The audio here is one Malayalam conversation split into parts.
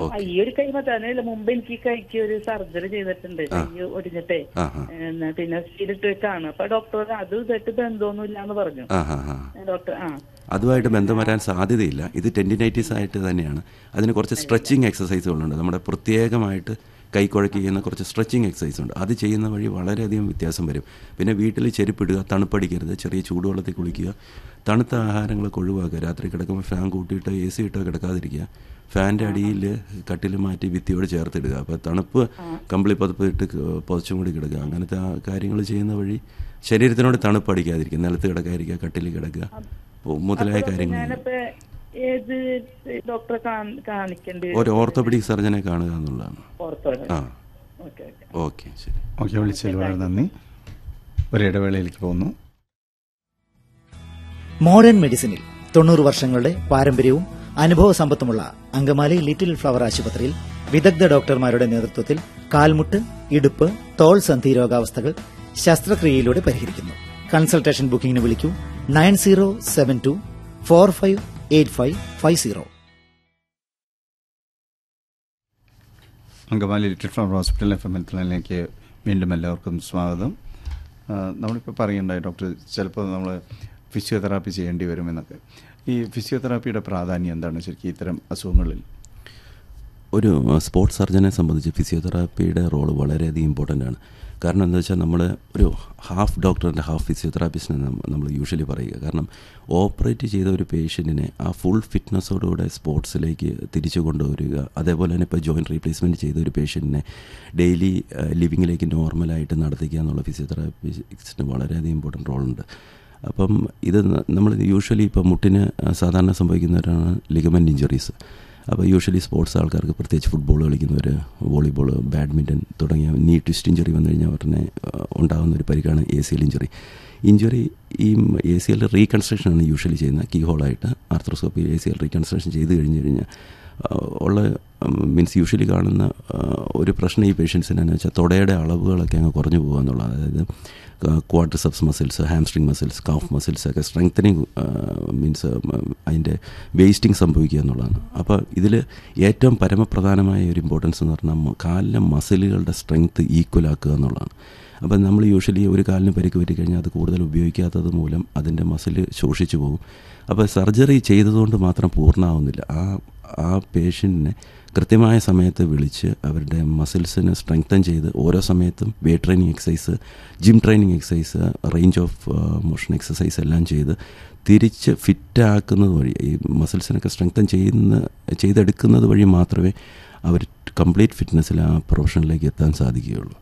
ആ, ഈ ഒരു കൈ മാത്രമല്ല മുമ്പ് എനിക്ക് ഈ കൈക്ക് ഒരു സർജറി ചെയ്തിട്ടുണ്ട് കൈ ഒടിഞ്ഞിട്ടേ ആ ആ എന്നാ പിന്നെ സ്റ്റീലിട്ട് വെക്കാണ് അപ്പൊ ഡോക്ടർ അത് ഇതായിട്ട് ബന്ധമൊന്നുമില്ല എന്ന് പറഞ്ഞു ആ ആ ആ ഡോക്ടർ ആ അതുമായിട്ട് ബന്ധം വരാൻ സാധ്യതയില്ല ഇത് ടെൻഡിനൈറ്റിസ് ആയിട്ട് തന്നെയാണ് അതിന് കുറച്ച് സ്ട്രെച്ചിങ് എക്സസൈസുകളുണ്ട് നമ്മുടെ പ്രത്യേകമായിട്ട് കൈക്കുഴയ്ക്ക് ചെയ്യുന്ന കുറച്ച് സ്ട്രെച്ചിങ് എക്സസൈസ് ഉണ്ട് അത് ചെയ്യുന്ന വഴി വളരെയധികം വ്യത്യാസം വരും പിന്നെ വീട്ടിൽ ചെരുപ്പിടുക തണുപ്പടിക്കരുത് ചെറിയ ചൂടുവെള്ളത്തിൽ കുളിക്കുക തണുത്ത ആഹാരങ്ങളൊക്കെ ഒഴിവാക്കുക രാത്രി കിടക്കുമ്പോൾ ഫാൻ കൂട്ടിയിട്ട് എ സി ഇട്ടോ കിടക്കാതിരിക്കുക ഫാൻ്റെ അടിയിൽ കട്ടിൽ മാറ്റി ഭിത്തിയോട് ചേർത്തിടുക അപ്പോൾ തണുപ്പ് കമ്പിളി പതുപ്പ് ഇട്ട് ക- പുതച്ചും കൂടി കിടക്കുക അങ്ങനത്തെ കാര്യങ്ങൾ ചെയ്യുന്ന വഴി ശരീരത്തിനോട് തണുപ്പ് അടിക്കാതിരിക്കുക നിലത്ത് കിടക്കാതിരിക്കുക കട്ടിൽ കിടക്കുക അപ്പോൾ മുതലായ കാര്യങ്ങൾ ചെയ്യുക. ഞാനിപ്പോ ഏത് ഡോക്ടറെ കാണിക്കേണ്ടി ഒരു ഓർത്തോപെഡിക് സർജനെ കാണുക എന്നുള്ളതാണ് ഓർത്തോടെ ആ ഓക്കെ ഓക്കെ ഓക്കെ ശരി ഓക്കെ വിളിച്ചതിൽ വളരെ നന്ദി ഒരു ഇടവേളയിലേക്ക് പോകുന്നു മോഡേൺ മെഡിസിനിൽ തൊണ്ണൂറ് വർഷങ്ങളുടെ പാരമ്പര്യവും അനുഭവ സമ്പത്തുമുള്ള അങ്കമാലി ലിറ്റിൽ ഫ്ലവർ ആശുപത്രിയിൽ വിദഗ്ധ ഡോക്ടർമാരുടെ നേതൃത്വത്തിൽ കാൽമുട്ട് ഇടുപ്പ് തോൾ സന്ധി രോഗാവസ്ഥകൾ ശസ്ത്രക്രിയയിലൂടെ പരിഹരിക്കുന്നു കൺസൾട്ടേഷൻ ബുക്കിംഗിന് വിളിക്കൂ nine zero seven two four five eight five five zero Angamaly little flower hospital F M എത്തിലേക്ക് വീണ്ടും എല്ലാവർക്കും സ്വാഗതം ആ, നമ്മളിപ്പോൾ പറയുണ്ടായി ഡോക്ടർ ചിലപ്പോൾ നമ്മൾ ഫിസിയോതെറാപ്പി ചെയ്യേണ്ടി വരുമെന്നൊക്കെ ഈ ഫിസിയോതെറാപ്പിയുടെ പ്രാധാന്യം എന്താണ് ശരിക്കും ഇത്തരം അസുഖങ്ങളിൽ ഒരു സ്പോർട്സ് സർജനെ സംബന്ധിച്ച് ഫിസിയോതെറാപ്പിയുടെ റോള് വളരെയധികം ഇമ്പോർട്ടൻ്റ് ആണ് കാരണം എന്താ വെച്ചാൽ നമ്മൾ ഒരു ഹാഫ് ഡോക്ടറിൻ്റെ ഹാഫ് ഫിസിയോതെറാപ്പിസ്റ്റിനെ നമ്മൾ യൂഷ്വലി പറയുക കാരണം ഓപ്പറേറ്റ് ചെയ്ത ഒരു പേഷ്യൻറ്റിനെ ആ ഫുൾ ഫിറ്റ്നസ്സോടുകൂടെ സ്പോർട്സിലേക്ക് തിരിച്ചു കൊണ്ടുവരിക അതേപോലെ തന്നെ ഇപ്പോൾ ജോയിൻറ്റ് റീപ്ലേസ്മെൻറ്റ് ചെയ്ത ഒരു പേഷ്യൻറ്റിനെ ഡെയിലി ലിവിങ്ങിലേക്ക് നോർമലായിട്ട് നടത്തിക്കുക എന്നുള്ള ഫിസിയോതെറാപ്പിസ്റ്റിന് വളരെയധികം ഇമ്പോർട്ടൻ്റ് റോളുണ്ട് അപ്പം ഇത് നമ്മൾ യൂഷ്വലി ഇപ്പോൾ മുട്ടിന് സാധാരണ സംഭവിക്കുന്നവരാണ് ലിഗമെൻറ്റ് ഇഞ്ചുറീസ് അപ്പോൾ യൂഷ്വലി സ്പോർട്സ് ആൾക്കാർക്ക് പ്രത്യേകിച്ച് ഫുട്ബോൾ കളിക്കുന്നവർ വോളിബോൾ ബാഡ്മിൻ്റൺ തുടങ്ങിയ നീ ട്വിസ്റ്റ് ഇഞ്ചുറി വന്നു കഴിഞ്ഞാൽ ഉടനെ ആ, ഉണ്ടാകുന്ന ഒരു പരിക്കാണ് A C L injury injury ഈ എ സി എൽ റീകൺസ്ട്രക്ഷനാണ് യൂഷ്വലി ചെയ്യുന്നത് കീ ഹോളായിട്ട് arthroscopy A C L reconstruction ചെയ്ത് കഴിഞ്ഞ് കഴിഞ്ഞാൽ ആ, ഉള്ള മീൻസ് യൂഷ്വലി കാണുന്ന ആ, ഒരു പ്രശ്നം ഈ പേഷ്യൻസിന് എന്ന് വെച്ചാൽ തുടയുടെ അളവുകളൊക്കെ അങ്ങ് കുറഞ്ഞു പോകുക എന്നുള്ളത് അതായത് quadriceps muscles hamstring muscles calf muscles ഒക്കെ സ്ട്രെങ്തനിങ് മീൻസ് അതിൻ്റെ വേസ്റ്റിംഗ് സംഭവിക്കുക എന്നുള്ളതാണ് അപ്പോൾ ഇതിൽ ഏറ്റവും പരമപ്രധാനമായ ഒരു ഇമ്പോർട്ടൻസ് എന്ന് പറഞ്ഞാൽ മ- കാലിലെ മസിലുകളുടെ സ്ട്രെങ്ത് ഈക്വൽ ആക്കുക എന്നുള്ളതാണ് അപ്പോൾ നമ്മൾ യൂഷ്വലി ഒരു കാലിന് പരിക്ക് പറ്റി കഴിഞ്ഞാൽ അത് കൂടുതൽ ഉപയോഗിക്കാത്തത് മൂലം അതിൻ്റെ മസിൽ ശോഷിച്ചു പോകും അപ്പോൾ സർജറി ചെയ്തതുകൊണ്ട് മാത്രം പൂർണ്ണമാവുന്നില്ല ആ ആ പേഷ്യൻറ്റിനെ കൃത്യമായ സമയത്ത് വിളിച്ച് അവരുടെ മസിൽസിനെ സ്ട്രെങ്തൻ ചെയ്ത് ഓരോ സമയത്തും weight training exercise gym training exercise range of motion exercise എല്ലാം ചെയ്ത് തിരിച്ച് ഫിറ്റ് ആക്കുന്നത് വഴി ഈ മസിൽസിനൊക്കെ സ്ട്രെങ്തൻ ചെയ്യുന്ന ചെയ്തെടുക്കുന്നത് വഴി മാത്രമേ അവർ കംപ്ലീറ്റ് ഫിറ്റ്നസ്സിൽ ആ പ്രൊഫഷനിലേക്ക് എത്താൻ സാധിക്കുകയുള്ളൂ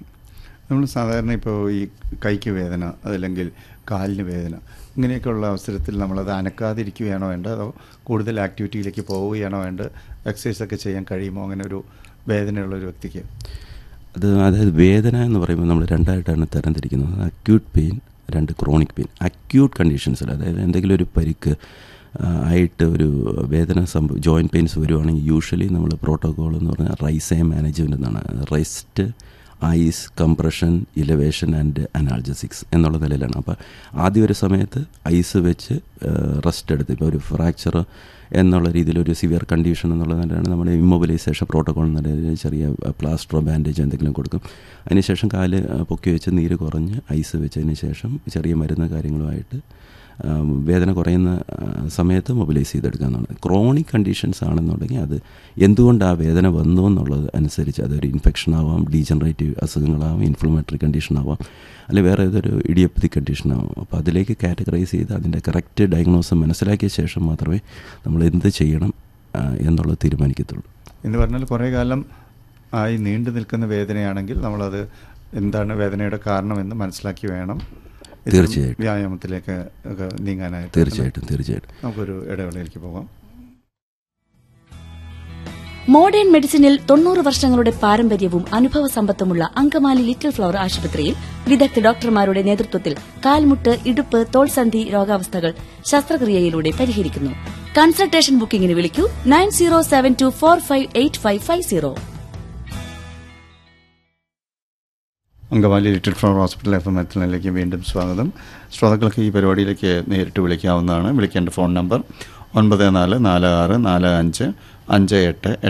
നമ്മൾ സാധാരണ ഇപ്പോൾ ഈ കൈക്ക് വേദന അതല്ലെങ്കിൽ കാലിന് വേദന ഇങ്ങനെയൊക്കെയുള്ള അവസരത്തിൽ നമ്മളത് അനക്കാതിരിക്കുകയാണോ വേണ്ടത് അതോ കൂടുതൽ ആക്ടിവിറ്റിയിലേക്ക് പോവുകയാണോ വേണ്ടത് എക്സസൈസ് ഒക്കെ ചെയ്യാൻ കഴിയുമോ അങ്ങനെ ഒരു വേദനയുള്ള ഒരു വ്യക്തിക്ക് അത് അതായത് വേദന എന്ന് പറയുമ്പോൾ നമ്മൾ രണ്ടായിട്ടാണ് തരംതിരിക്കുന്നത് അക്യൂട്ട് പെയിൻ രണ്ട് ക്രോണിക് പെയിൻ അക്യൂട്ട് കണ്ടീഷൻസിൽ അതായത് എന്തെങ്കിലും ഒരു പരിക്ക് ആ, ആയിട്ട് ഒരു വേദന സംഭവ ജോയിൻറ്റ് പെയിൻസ് വരുവാണെങ്കിൽ യൂഷ്വലി നമ്മൾ പ്രോട്ടോകോൾ എന്ന് പറഞ്ഞാൽ റൈസേ മാനേജ്മെൻ്റ് എന്നാണ് rest ice compression elevation and analgesics എന്നുള്ള നിലയിലാണ് അപ്പോൾ ആദ്യം ഒരു സമയത്ത് ഐസ് വെച്ച് റെസ്റ്റ് എടുത്ത് ഇപ്പോൾ ഒരു ഫ്രാക്ചർ എന്നുള്ള രീതിയിൽ ഒരു സിവിയർ കണ്ടീഷൻ എന്നുള്ള നിലയാണ് നമ്മൾ ഇമ്മൊബിലൈസേഷൻ പ്രോട്ടോകോൾ എന്ന നിലയിൽ ചെറിയ പ്ലാസ്റ്ററോ ബാൻഡേജ് എന്തെങ്കിലും കൊടുക്കും അതിനുശേഷം കാല് ആ, പൊക്കി വെച്ച് നീര് കുറഞ്ഞ് ഐസ് വെച്ചതിന് ശേഷം ചെറിയ മരുന്ന് കാര്യങ്ങളുമായിട്ട് ആ, വേദന കുറയുന്ന ആ, സമയത്ത് മൊബിലൈസ് ചെയ്തെടുക്കാവുന്നതാണ് ക്രോണിക് കണ്ടീഷൻസ് ആണെന്നുണ്ടെങ്കിൽ അത് എന്തുകൊണ്ട് ആ വേദന വന്നു എന്നുള്ളത് അനുസരിച്ച് അതൊരു ഇൻഫെക്ഷൻ ആവാം ഡീജനറേറ്റീവ് അസുഖങ്ങളാവാം ഇൻഫ്ലമേറ്ററി കണ്ടീഷൻ ആവാം അല്ലെങ്കിൽ വേറെ ഏതൊരു ഇഡിയോപ്പതിക് കണ്ടീഷൻ ആവാം അപ്പോൾ അതിലേക്ക് കാറ്റഗറൈസ് ചെയ്ത് അതിൻ്റെ കറക്റ്റ് ഡയഗ്നോസ് മനസ്സിലാക്കിയ ശേഷം മാത്രമേ നമ്മൾ എന്ത് ചെയ്യണം ആ, എന്നുള്ളത് തീരുമാനിക്കത്തുള്ളൂ എന്ന് പറഞ്ഞാൽ കുറേ കാലം ആയി നീണ്ടു നിൽക്കുന്ന വേദനയാണെങ്കിൽ നമ്മളത് എന്താണ് വേദനയുടെ കാരണമെന്ന് മനസ്സിലാക്കി വേണം ഇത്തരം തീർച്ചയായിട്ടും. വ്യായാമത്തിലേക്ക് ഒക്കെ നീങ്ങാനായിട്ട് തീർച്ചയായിട്ടും തീർച്ചയായിട്ടും നമുക്കൊരു ഇടവേളയിലേക്ക് പോകാം മോഡേൺ മെഡിസിനിൽ തൊണ്ണൂറ് വർഷങ്ങളുടെ പാരമ്പര്യവും അനുഭവ സമ്പത്തുമുള്ള അങ്കമാലി ലിറ്റിൽ ഫ്ലവർ ആശുപത്രിയിൽ വിദഗ്ധ ഡോക്ടർമാരുടെ നേതൃത്വത്തിൽ കാൽമുട്ട് ഇടുപ്പ് തോൾസന്ധി രോഗാവസ്ഥകൾ ശസ്ത്രക്രിയയിലൂടെ പരിഹരിക്കുന്നു കൺസൾട്ടേഷൻ ബുക്കിംഗിന് വിളിക്കൂ nine zero seven two four five eight five five zero Angamaly little flower hospital F M എത്തിലേക്ക് വീണ്ടും സ്വാഗതം ശ്രോതാക്കൾക്ക് ഈ പരിപാടിയിലേക്ക് നേരിട്ട് വിളിക്കാവുന്നതാണ് വിളിക്കേണ്ട ഫോൺ നമ്പർ ഒൻപത് നാല് നാല് ആറ് നാല് അഞ്ച് അഞ്ച് എട്ട്